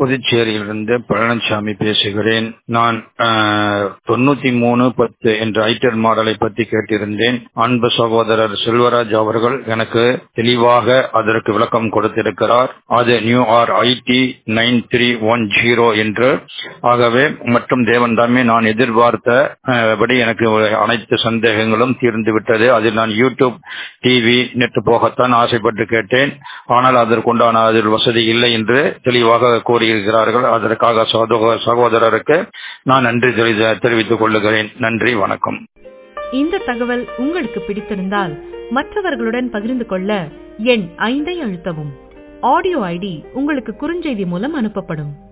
புதுச்சேரியிலிருந்து பழனிசாமி பேசுகிறேன் நான் தொண்ணூத்தி மூணு பத்து என்ற ஐட்டர் மாடலை பற்றி கேட்டிருந்தேன் அன்பு சகோதரர் செல்வராஜ் அவர்கள் எனக்கு தெளிவாக அதற்கு விளக்கம் கொடுத்திருக்கிறார் அது new R ID nine three one zero என்று ஆகவே மற்றும் தேவன் தாமே நான் எதிர்பார்த்த படி எனக்கு அனைத்து சந்தேகங்களும் தீர்ந்து விட்டது அதில் நான் யூடியூப் டிவி நெட் போகத்தான் ஆசைப்பட்டு கேட்டேன் ஆனால் அதற்குண்டான அதில் வசதி இல்லை என்று தெளிவாக கூறியிருக்கிறார்கள் அதற்காக சகோதரருக்கு நான் நன்றி தெரிவித்துக் கொள்ளுகிறேன் நன்றி வணக்கம் இந்த தகவல் உங்களுக்கு பிடித்திருந்தால் மற்றவர்களுடன் பகிர்ந்து கொள்ள எண் ஐந்தை அழுத்தவும் ஆடியோ ஐடி உங்களுக்கு குறுஞ்செய்தி மூலம் அனுப்பப்படும்